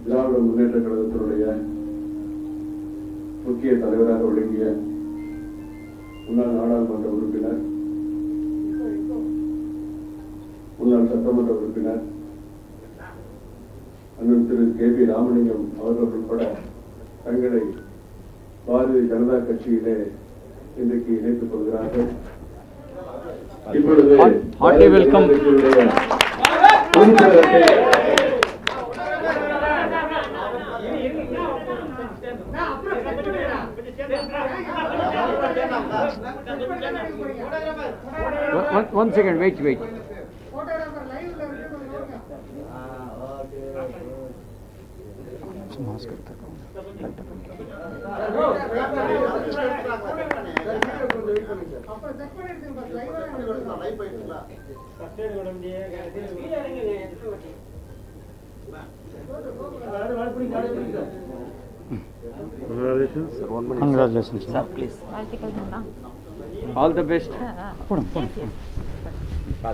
திராவிட முன்னேற்ற கழகத்தினுடைய முக்கிய தலைவராக விளங்கிய முன்னாள் நாடாளுமன்ற உறுப்பினர் முன்னாள் சட்டமன்ற உறுப்பினர் அண்ணன் திரு கே பி ராமலிங்கம் அவர்கள் உட்பட தங்களை பாரதிய ஜனதா கட்சியிலே இன்றைக்கு இணைத்துக் கொள்கிறார்கள் இப்பொழுது Heart- hearty welcome. Bharatiya Janata கட்சியினுடைய பொதுச்செயலத்தை One, one, one second, wait, wait. Congratulations. sir. வாழ்த்துக்கள் அண்ணா. All the best. ஆ, ஆ. போடுங்க, போடுங்க, Yes, yes.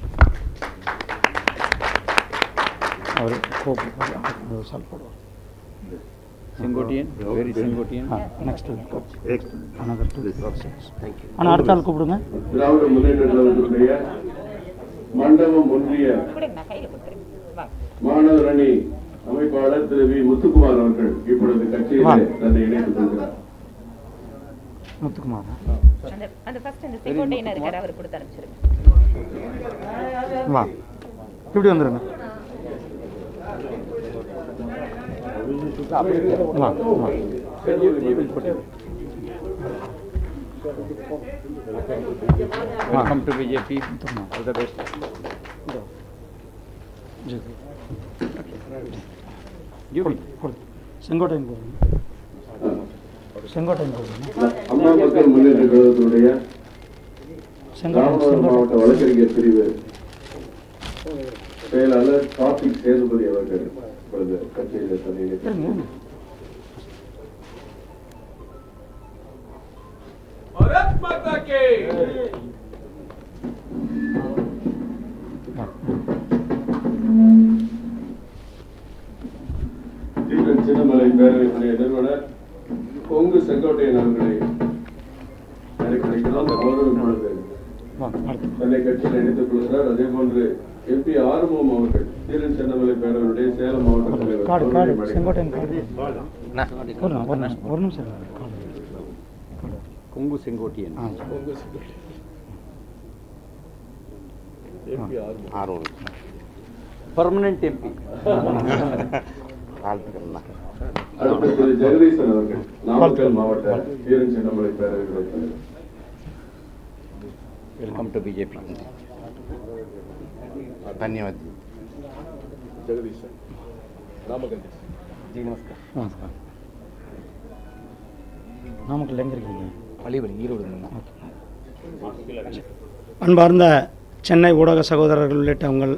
அவர் கோபம் ஒரு சால் போடுவார் Sengotian, very Sengotian. ஆ நெக்ஸ்ட் அனதர் டூ ஆனால் அடுத்த ஆள் கூப்பிடுங்க திராவிட முன்னேற்ற கழகத்தினுடைய மண்டபம் ஒன்றிய கொடுங்க, நான் கையில கொடுக்குறேன். வாங்க. மாணவர் அணி அமைப்பாளர் திரு வி முத்துக்குமார் அவர்கள் இப்பொழுது கட்சியிலே வா. தன்னை இணைத்துக் கொள்கிறார் முத்துக்குமார் அந்த அந்த ஃபர்ஸ்ட் அந்த செகோண்டைனர் இருக்காரு அவர் கொடுத்து அனுப்பிச்சிருங்க வா இப்படி வந்துருங்க வா வா Welcome to BJP. All the best. Ji You will. போடு செங்கோட்டையன் போடுங்க செங்கோட்டையன் போடுங்க அம்மா மக்கள் முன்னேற்ற கழகத்தினுடைய செங்கோட்டையன் ராமநாதபுரம் செங்கோட்டையன் மாவட்ட வழக்கறிஞர் பிரிவு செயலாளர் கார்த்திக் சேதுபதி அவர்கள் இப்பொழுது கட்சியிலே தன்னை இணைத்துக் இருங்க வா தீபன் சின்னமலை பேரவையினுடைய நிறுவனர் கொங்கு செங்கோட்டையன் அவர்களை அழைக்கலாம் அவரும் இப்பொழுது வா அடுத்து தன்னை கட்சியில் இணைத்துக் கொள்கிறார் அதே போன்று எம்பி ஆறுமுகம் அவர்கள் தீரன் சின்னமலை பேரவையுடைய சேலம் மாவட்ட தலைவர் காடு காடு அவர்களையும் அழைக்கலாம். செங்கோட்டையன் காடு ஒரு நிமிஷம், ஒரு நிமிஷம் ஒரு நிமிஷம் இருங்க. காடு. Kongu Sengotian. ஆ Permanent MP. அடுத்து திரு ஜெகதீசன் அவர்கள் நாமக்கல் மாவட்ட தீரன் சின்னமலை பேரவையுடைய தலைவர் Welcome to BJP. धन्यवाद जी नमस्कार. நமஸ்காரம் நாமக்கல் எங்க இருக்கீங்க பள்ளிபடி ஈரோடு அன்பார்ந்த சென்னை ஊடக சகோதரர்கள் உள்ளிட்ட உங்கள்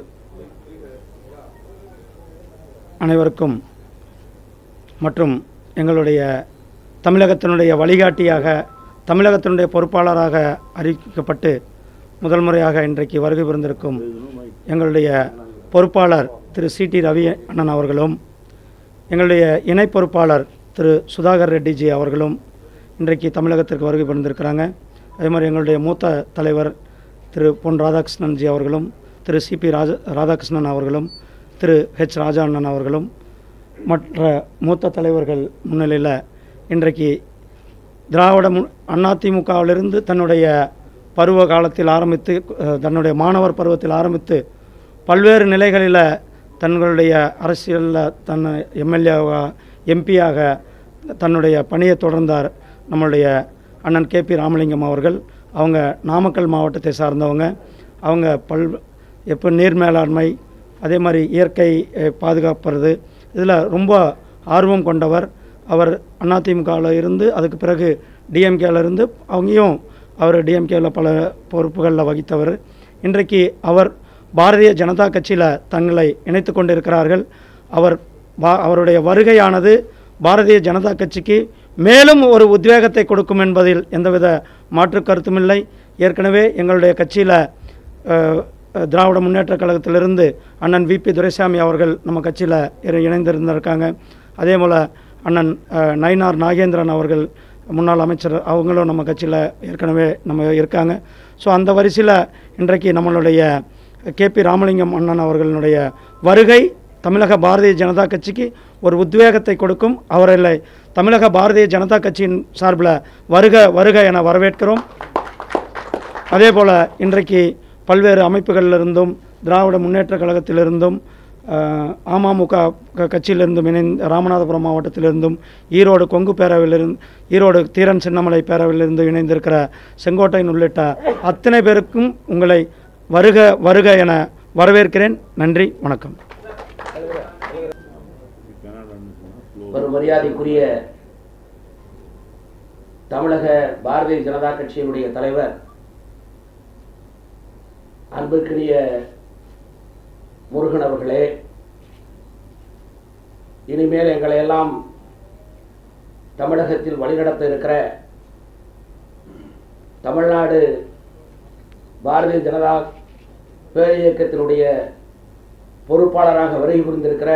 அனைவருக்கும் மற்றும் எங்களுடைய தமிழகத்தினுடைய வழிகாட்டியாக தமிழகத்தினுடைய பொறுப்பாளராக அறிவிக்கப்பட்டு முதல் முறையாக இன்றைக்கு வருகை புரிந்திருக்கும் எங்களுடைய பொறுப்பாளர் திரு சி டி ரவி அண்ணன் அவர்களும் எங்களுடைய இணை பொறுப்பாளர் திரு சுதாகர் ரெட்டிஜி அவர்களும் இன்றைக்கு தமிழகத்திற்கு வருகை புரிந்திருக்கிறாங்க அதே மாதிரி எங்களுடைய மூத்த தலைவர் திரு பொன் ராதாகிருஷ்ணன்ஜி அவர்களும் திரு சிபி ராஜ ராதாகிருஷ்ணன் அவர்களும் திரு ஹெச் ராஜா அண்ணன் அவர்களும் மற்ற மூத்த தலைவர்கள் முன்னிலையில் இன்றைக்கு திராவிட மு அதிமுகவிலிருந்து தன்னுடைய பருவ காலத்தில் ஆரம்பித்து அஹ், தன்னுடைய மாணவர் பருவத்தில் ஆரம்பித்து பல்வேறு நிலைகளில் தங்களுடைய அரசியலில் தன் எம்எல்ஏவாக எம்பியாக தன்னுடைய பணியை தொடர்ந்தார் நம்மளுடைய அண்ணன் கே பி ராமலிங்கம் அவர்கள் அவங்க நாமக்கல் மாவட்டத்தை சார்ந்தவங்க அவங்க பல் எப்போ நீர் மேலாண்மை அதே மாதிரி இயற்கை அஹ், பாதுகாப்பது இதில் ரொம்ப ஆர்வம் கொண்டவர் அவர் அதிமுகவில் இருந்து அதுக்கு பிறகு டிஎம்கேல இருந்து அவங்கேயும் அவர் டிஎம்கேவில் பல பொறுப்புகளில் வகித்தவர் இன்றைக்கு அவர் பாரதிய ஜனதா கட்சியில் தங்களை இணைத்து கொண்டிருக்கிறார்கள் அவர் வா- அவருடைய வருகையானது பாரதிய ஜனதா கட்சிக்கு மேலும் ஒரு உத்வேகத்தை கொடுக்கும் என்பதில் எந்தவித மாற்று கருத்துமில்லை ஏற்கனவே எங்களுடைய கட்சியில் அஹ், திராவிட முன்னேற்றக் கழகத்திலிருந்து அண்ணன் விபி துரைசாமி அவர்கள் நம்ம கட்சியில் இணைந்திருந்திருக்காங்க அதே போல் அண்ணன் அஹ், நயினார் நாகேந்திரன் அவர்கள் முன்னாள் அமைச்சர் அவங்களும் நம்ம கட்சியில் ஏற்கனவே நம்ம இருக்காங்க ஸோ அந்த வரிசையில் இன்றைக்கு நம்மளுடைய கே பி ராமலிங்கம் அண்ணன் அவர்களுடைய வருகை தமிழக பாரதிய ஜனதா கட்சிக்கு ஒரு உத்வேகத்தை கொடுக்கும் அவர்களை தமிழக பாரதிய ஜனதா கட்சியின் சார்பில் வருக வருக என வரவேற்கிறோம் அதே போல் இன்றைக்கு பல்வேறு அமைப்புகளிலிருந்தும் திராவிட முன்னேற்றக் கழகத்திலிருந்தும் அஹ், அமமுக க- கட்சியிலிருந்தும் இணைந்து ராமநாதபுரம் மாவட்டத்திலிருந்தும் ஈரோடு கொங்கு பேரவையிலிருந்து ஈரோடு தீரன் சின்னமலை பேரவையிலிருந்து இணைந்திருக்கிற செங்கோட்டையன் உள்ளிட்ட அத்தனை பேருக்கும் உங்களை வருக வருக என வரவேற்கிறேன் நன்றி வணக்கம் ஒரு மரியாதைக்குரிய தமிழக பாரதிய ஜனதா கட்சியினுடைய தலைவர் அன்பிற்குரிய முருகன் அவர்களே இனிமேல் எங்களை எல்லாம் தமிழகத்தில் வழிநடத்த இருக்கிற தமிழ்நாடு பாரதிய ஜனதா பேரியக்கத்தினுடைய பொறுப்பாளராக வருகை புரிந்திருக்கிற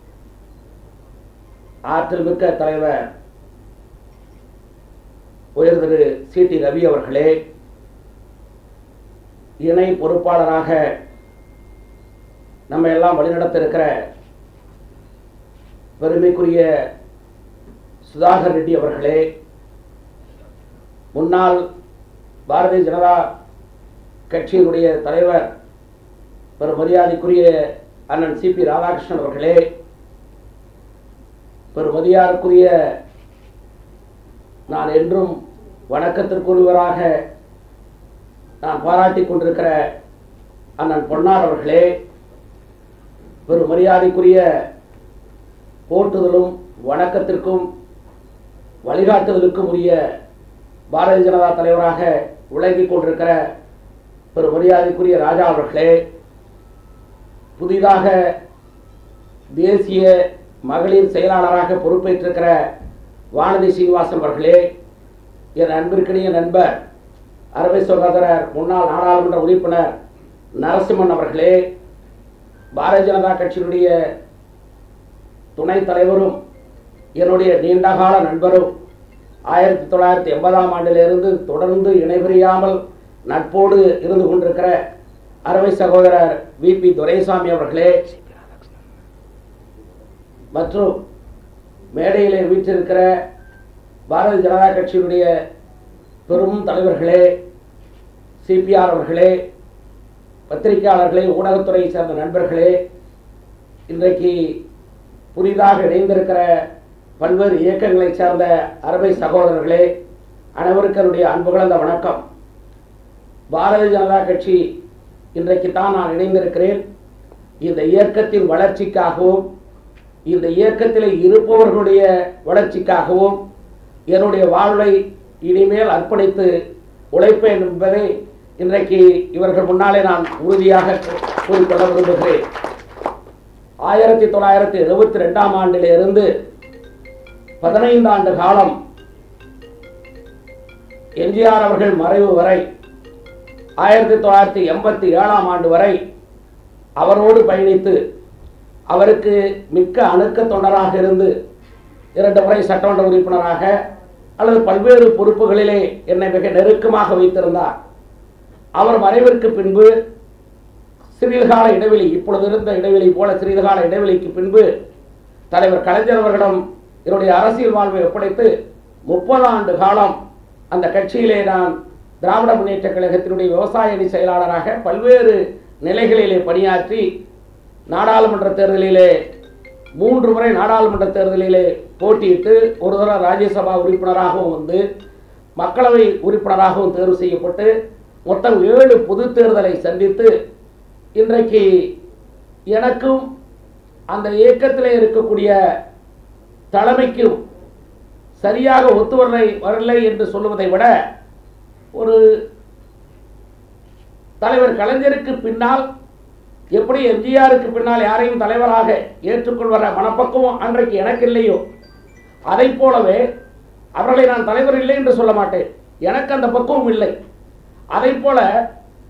ஆற்றல் மிக்க தலைவர் உயர் திரு சி டி ரவி அவர்களே இணை பொறுப்பாளராக நம்ம எல்லாம் வழிநடத்த இருக்கிற பெருமைக்குரிய சுதாகர் ரெட்டி அவர்களே முன்னாள் பாரதிய ஜனதா கட்சியினுடைய தலைவர் பெரும் மரியாதைக்குரிய அண்ணன் சி பி ராதாகிருஷ்ணன் அவர்களே பெருமதியாருக்குரிய நான் என்றும் வணக்கத்திற்குரியவராக நான் பாராட்டிக் கொண்டிருக்கிற அண்ணன் பொன்னார் அவர்களே பெரும் மரியாதைக்குரிய போற்றுதலும் வணக்கத்திற்கும் வழிகாட்டுதலுக்கும் உரிய பாரதிய ஜனதா தலைவராக விளங்கிக் கொண்டிருக்கிற பெரும் மரியாதைக்குரிய ராஜா அவர்களே புதிதாக தேசிய மகளிர் செயலாளராக பொறுப்பேற்றிருக்கிற வானதி சீனிவாசன் அவர்களே என் அன்பிற்கினிய நண்பர் அருமை சகோதரர் முன்னாள் நாடாளுமன்ற உறுப்பினர் நரசிம்மன் அவர்களே பாரதிய ஜனதா கட்சியினுடைய துணைத் தலைவரும் என்னுடைய நீண்டகால நண்பரும் ஆயிரத்தி தொள்ளாயிரத்தி எண்பதாம் ஆண்டிலிருந்து தொடர்ந்து இணைபிரியாமல் நட்போடு இருந்து கொண்டிருக்கிற அருமை சகோதரர் வி பி துரைசாமி அவர்களே மற்றும் மேடையிலே வீற்றிருக்கிற பாரதிய ஜனதா கட்சியினுடைய பெரும் தலைவர்களே சிபிஆர் அவர்களே பத்திரிகையாளர்களே ஊடகத்துறையை சேர்ந்த நண்பர்களே இன்றைக்கு புதிதாக இணைந்திருக்கிற பல்வேறு இயக்கங்களைச் சேர்ந்த அருமை சகோதரர்களே அனைவருக்கும் என்னுடைய அன்பு கலந்த வணக்கம் பாரதிய ஜனதா கட்சி இன்றைக்கு தான் நான் இணைந்திருக்கிறேன் இந்த இயக்கத்தின் வளர்ச்சிக்காகவும் இந்த இயக்கத்தில் இருப்பவர்களுடைய வளர்ச்சிக்காகவும் என்னுடைய வாழ்வை இனிமேல் அர்ப்பணித்து உழைப்பேன் என்பதை இன்றைக்கு இவர்கள் முன்னாலே நான் உறுதியாக கூறிக்கொள்ள விரும்புகிறேன் ஆயிரத்தி தொள்ளாயிரத்தி எழுபத்தி ரெண்டாம் ஆண்டிலிருந்து பதினைந்து ஆண்டு காலம் எம்ஜிஆர் அவர்கள் மறைவு வரை ஆயிரத்தி தொள்ளாயிரத்தி எண்பத்தி ஏழாம் ஆண்டு வரை அவரோடு பயணித்து அவருக்கு மிக்க அணுக்க தொண்டராக இருந்து இரண்டு முறை சட்டமன்ற உறுப்பினராக அல்லது பல்வேறு பொறுப்புகளிலே என்னை மிக நெருக்கமாக வைத்திருந்தார் அவர் மறைவிற்கு பின்பு சிறிது கால இடைவெளி இப்பொழுது இருந்த இடைவெளி போல சிறிது கால இடைவெளிக்கு பின்பு தலைவர் கலைஞர் அவர்களிடம் என்னுடைய அரசியல் வாழ்வை ஒப்படைத்து முப்பது ஆண்டு காலம் அந்த கட்சியிலே நான் திராவிட முன்னேற்ற கழகத்தினுடைய விவசாய அணி செயலாளராக பல்வேறு நிலைகளிலே பணியாற்றி நாடாளுமன்ற தேர்தலிலே மூன்று முறை நாடாளுமன்ற தேர்தலிலே போட்டியிட்டு ஒரு தடவை ராஜ்யசபா உறுப்பினராகவும் வந்து மக்களவை உறுப்பினராகவும் தேர்வு செய்யப்பட்டு மொத்தம் ஏழு பொது தேர்தலை சந்தித்து இன்றைக்கு எனக்கும் அந்த இயக்கத்தில் இருக்கக்கூடிய தலைமைக்கும் சரியாக ஒத்து வரலை வரலை என்று சொல்லுவதை விட ஒரு தலைவர் கலைஞருக்கு பின்னால் எப்படி எம்ஜிஆருக்கு பின்னால் யாரையும் தலைவராக ஏற்றுக்கொள்வர மனப்பக்குவம் அன்றைக்கு எனக்கு இல்லையோ அதை போலவே அவர்களை நான் தலைவர் இல்லை என்று சொல்ல மாட்டேன் எனக்கு அந்த பக்குவம் இல்லை அதை போல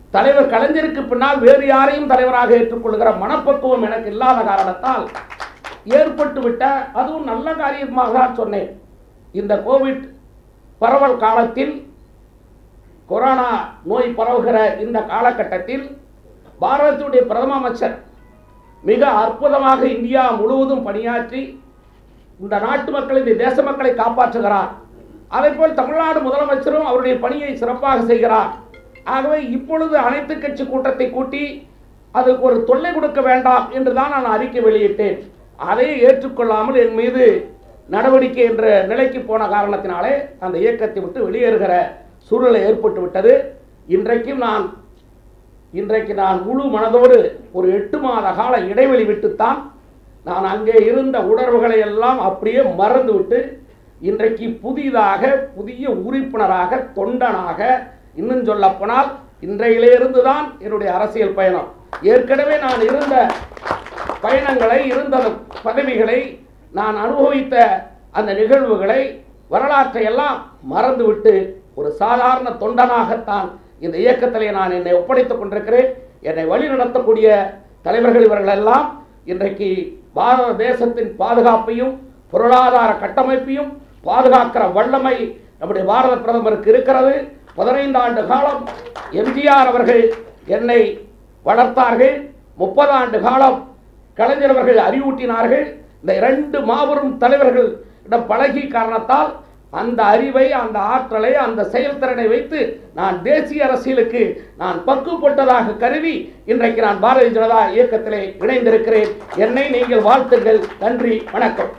தலைவர் கலைஞருக்கு பின்னால் வேறு யாரையும் தலைவராக ஏற்றுக்கொள்கிற மனப்பக்குவம் எனக்கு இல்லாத காரணத்தால் ஏற்பட்டு விட்ட அதுவும் நல்ல காரியமாக தான் சொன்னேன் இந்த கோவிட் பரவல் காலத்தில் கொரோனா நோய் பரவுகிற இந்த காலகட்டத்தில் பாரதத்துடைய பிரதம அமைச்சர் மிக அற்புதமாக இந்தியா முழுவதும் பணியாற்றி இந்த நாட்டு மக்களை இந்த தேச மக்களை காப்பாற்றுகிறார் அதேபோல் தமிழ்நாடு முதலமைச்சரும் அவருடைய பணியை சிறப்பாக செய்கிறார் ஆகவே இப்பொழுது அனைத்து கட்சி கூட்டத்தை கூட்டி அதுக்கு ஒரு தொல்லை கொடுக்க வேண்டாம் என்று தான் நான் அறிக்கை வெளியிட்டேன் அதை ஏற்றுக்கொள்ளாமல் என் மீது நடவடிக்கை என்ற நிலைக்கு போன காரணத்தினாலே அந்த இயக்கத்தை விட்டு வெளியேறுகிற சூழ்நிலை ஏற்பட்டு விட்டது இன்றைக்கும் நான் இன்றைக்கு நான் முழு மனதோடு ஒரு எட்டு மாத கால இடைவெளி விட்டுத்தான் நான் அங்கே இருந்த உணர்வுகளை எல்லாம் அப்படியே மறந்துவிட்டு இன்றைக்கு புதிதாக புதிய உறுப்பினராக தொண்டனாக இன்னும் சொல்லப்போனால் இன்றையிலிருந்து தான் என்னுடைய அரசியல் பயணம் ஏற்கனவே நான் இருந்த பயணங்களை இருந்த பதவிகளை நான் அனுபவித்த அந்த நிகழ்வுகளை வரலாற்றை எல்லாம் மறந்துவிட்டு ஒரு சாதாரண தொண்டனாகத்தான் இந்த இயக்கத்திலே நான் என்னை ஒப்படைத்துக் கொண்டிருக்கிறேன் என்னை வழி நடத்தக்கூடிய தலைவர்கள் இவர்கள் எல்லாம் இன்றைக்கு பாரத தேசத்தின் பாதுகாப்பையும் பொருளாதார கட்டமைப்பையும் பாதுகாக்கிற வல்லமை நம்முடைய பாரத பிரதமருக்கு இருக்கிறது பதினைந்து ஆண்டு காலம் எம்ஜிஆர் அவர்கள் என்னை வளர்த்தார்கள் முப்பது ஆண்டு காலம் கலைஞர் அவர்கள் அறிவூட்டினார்கள் இந்த இரண்டு மாபெரும் தலைவர்கள் இடம் பழகி காரணத்தால் அந்த அறிவை அந்த ஆற்றலை அந்த செயல்திறனை வைத்து நான் தேசிய அரசியலுக்கு நான் பக்குப்பட்டதாக கருதி இன்றைக்கு நான் பாரதிய ஜனதா இயக்கத்திலே இணைந்திருக்கிறேன் என்னை நீங்கள் வாழ்த்துங்கள் நன்றி வணக்கம்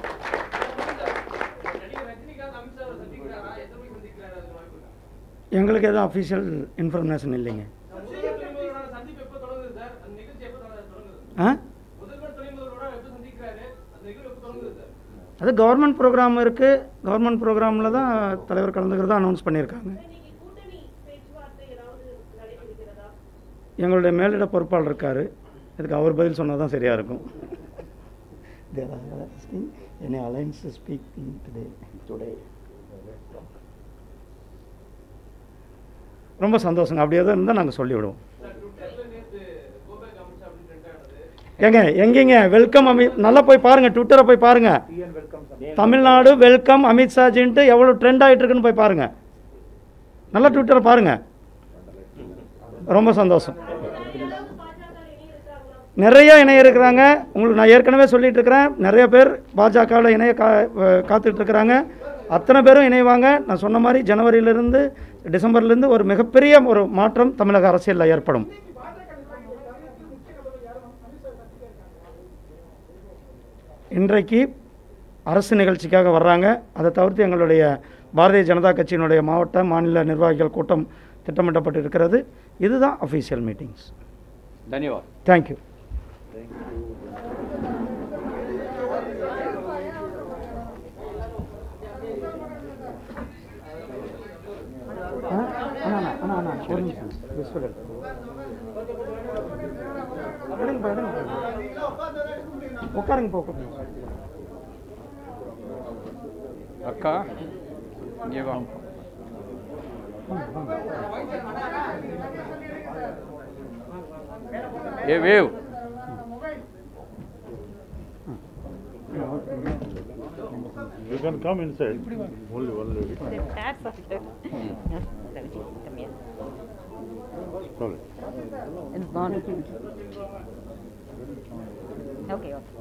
எங்களுக்கு எதுவும் அஃபிஷியல் இன்ஃபர்மேஷன் இல்லைங்க ஆ அது கவர்மெண்ட் ப்ரோக்ராம் இருக்குது கவர்மெண்ட் ப்ரோக்ராமில் தான் தலைவர் கலந்துக்கிறதா அனௌன்ஸ் பண்ணியிருக்காங்க எங்களுடைய மேலிட பொறுப்பாளர் இருக்கார் இதுக்கு அவர் பதில் சொன்னால் தான் சரியாக இருக்கும் என்னை அலைன்ஸ் ஸ்பீக்கிங் டுடே டுடே ரொம்ப சந்தோஷங்க அப்படி எதுவும் இருந்தால் நாங்கள் சொல்லிவிடுவோம் ஏங்க எங்கேங்க வெல்கம் அமி நல்லா போய் பாருங்கள் ட்விட்டரை போய் பாருங்கள் தமிழ்நாடு வெல்கம் அமித்ஷாஜின்ட்டு எவ்வளோ ட்ரெண்ட் ஆகிட்டு இருக்குன்னு போய் பாருங்கள் நல்லா ட்விட்டரை பாருங்கள் ரொம்ப சந்தோஷம் நிறைய இணைய இருக்கிறாங்க உங்களுக்கு நான் ஏற்கனவே சொல்லிட்டு இருக்கிறேன் நிறைய பேர் பாஜகவில் இணைய கா காத்துட்டு இருக்கிறாங்க அத்தனை பேரும் இணைவாங்க நான் சொன்ன மாதிரி ஜனவரியிலிருந்து டிசம்பர்லேருந்து ஒரு மிகப்பெரிய ஒரு மாற்றம் தமிழக அரசியலில் ஏற்படும் இன்றைக்கு அரசு நிகழ்ச்சிக்காக வர்றாங்க அதை தவிர்த்து எங்களுடைய பாரதிய ஜனதா கட்சியினுடைய மாவட்ட மாநில நிர்வாகிகள் கூட்டம் திட்டமிட்டப்பட்டு இருக்கிறது இதுதான் அஃபீஷியல் மீட்டிங்ஸ் धन्यवाद தேங்க்யூ உட்காருங்க போ உட்காருங்க. अक्का ये वहाँ ये वेव You can come inside. Only one lady. That's after. Come here. Sorry. It's gone. Okay, okay.